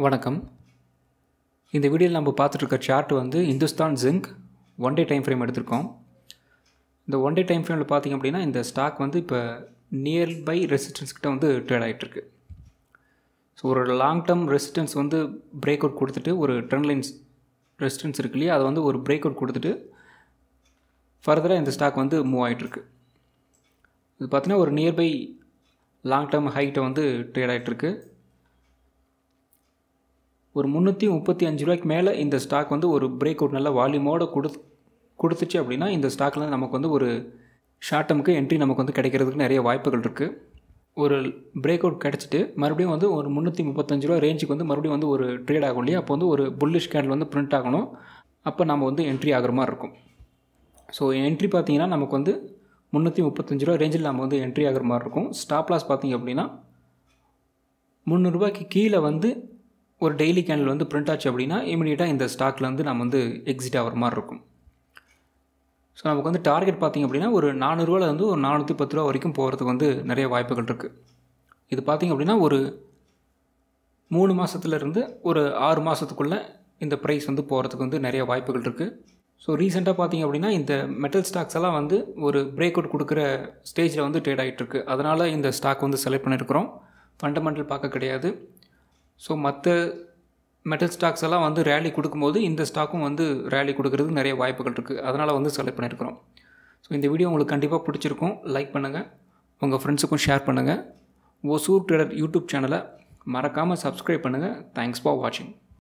வணக்கம் இந்த வீடியோவில் நம்ம பார்த்துட்ருக்க சார்ட் வந்து Hindustan zinc one day time frame எடுத்திருக்கோம் இந்த ஒன் டே டைம் ஃப்ரேமில் பார்த்திங்க அப்படின்னா இந்த ஸ்டாக் வந்து இப்போ நியர்பை ரெசிஸ்டன்ஸ் கிட்ட வந்து ட்ரேட் ஆகிட்டுருக்கு ஸோ ஒரு லாங் டேர்ம் ரெசிஸ்டன்ஸ் வந்து பிரேக் அவுட் கொடுத்துட்டு ஒரு ட்ரெண்ட் லைன்ஸ் ரெசிஸ்டன்ஸ் இருக்கு இல்லையா அதை வந்து ஒரு பிரேக் அவுட் கொடுத்துட்டு ஃபர்தராக இந்த ஸ்டாக் வந்து மூவ் ஆகிட்டுருக்கு இது பார்த்தீங்கன்னா ஒரு நியர்பை லாங் டேர்ம் ஹைட்டை வந்து ட்ரேட் ஆகிட்டுருக்கு ஒரு முந்நூற்றி முப்பத்தி அஞ்சு ரூபாய்க்கு மேலே இந்த ஸ்டாக் வந்து ஒரு பிரேக் அவுட் நல்ல வால்யூமோடு கொடு கொடுத்துச்சு அப்படின்னா இந்த ஸ்டாக்கில் நமக்கு வந்து ஒரு ஷார்ட் டேர்முக்கு என்ட்ரி நமக்கு வந்து கிடைக்கிறதுக்கு நிறைய வாய்ப்புகள் இருக்குது ஒரு பிரேக் அவுட் கிடச்சிட்டு மறுபடியும் வந்து ஒரு முந்நூற்றி முப்பத்தஞ்சு ரூபா ரேஞ்சுக்கு வந்து மறுபடியும் வந்து ஒரு ட்ரேட் ஆகும் இல்லையா அப்போ வந்து ஒரு புல்லிஷ் கேண்டில் வந்து பிரிண்ட் ஆகணும் அப்போ நம்ம வந்து என்ட்ரி ஆகிற மாதிரி இருக்கும் ஸோ என்ட்ரி பார்த்தீங்கன்னா நமக்கு வந்து முந்நூற்றி முப்பத்தஞ்சு ரூபா ரேஞ்சில் நம்ம வந்து என்ட்ரி ஆகிற மாதிரி இருக்கும் ஸ்டாப் லாஸ் பார்த்திங்க அப்படின்னா முந்நூறுரூபாய்க்கு கீழே வந்து ஒரு டெய்லி கேண்டில் வந்து பிரிண்ட் ஆச்சு அப்படின்னா இமீடியட்டாக இந்த ஸ்டாக்கில் வந்து நம்ம வந்து எக்ஸிட் ஆகிற மாதிரி இருக்கும் ஸோ நமக்கு வந்து டார்கெட் பார்த்திங்க அப்படின்னா ஒரு நானூறுரூவாவில் வந்து ஒரு நானூற்றி பத்து ரூபா வரைக்கும் போகிறதுக்கு வந்து நிறைய வாய்ப்புகள் இருக்குது இது பார்த்திங்க அப்படின்னா ஒரு மூணு மாதத்துலேருந்து ஒரு ஆறு மாதத்துக்குள்ளே இந்த ப்ரைஸ் வந்து போகிறதுக்கு வந்து நிறைய வாய்ப்புகள் இருக்குது ஸோ ரீசெண்டாக பார்த்திங்க அப்படின்னா இந்த மெட்டல் ஸ்டாக்ஸ் எல்லாம் வந்து ஒரு பிரேக் அவுட் கொடுக்குற ஸ்டேஜில் வந்து ட்ரேட் ஆகிட்டுருக்கு அதனால் இந்த ஸ்டாக் வந்து செலக்ட் பண்ணியிருக்கிறோம் ஃபண்டமெண்டல் பார்க்க கிடையாது ஸோ மற்ற மெட்டல் ஸ்டாக்ஸ் எல்லாம் வந்து ரேலி கொடுக்கும்போது இந்த ஸ்டாக்கும் வந்து ரேலி கொடுக்கறதுக்கு நிறைய வாய்ப்புகள் இருக்குது அதனால் வந்து செலக்ட் பண்ணியிருக்கிறோம் ஸோ இந்த வீடியோ உங்களுக்கு கண்டிப்பாக பிடிச்சிருக்கும் லைக் பண்ணுங்கள் உங்கள் ஃப்ரெண்ட்ஸுக்கும் ஷேர் பண்ணுங்கள் ஒசூர் ட்ரேடர் யூடியூப் சேனலை மறக்காமல் சப்ஸ்கிரைப் பண்ணுங்கள் தேங்க்ஸ் ஃபார் வாட்சிங்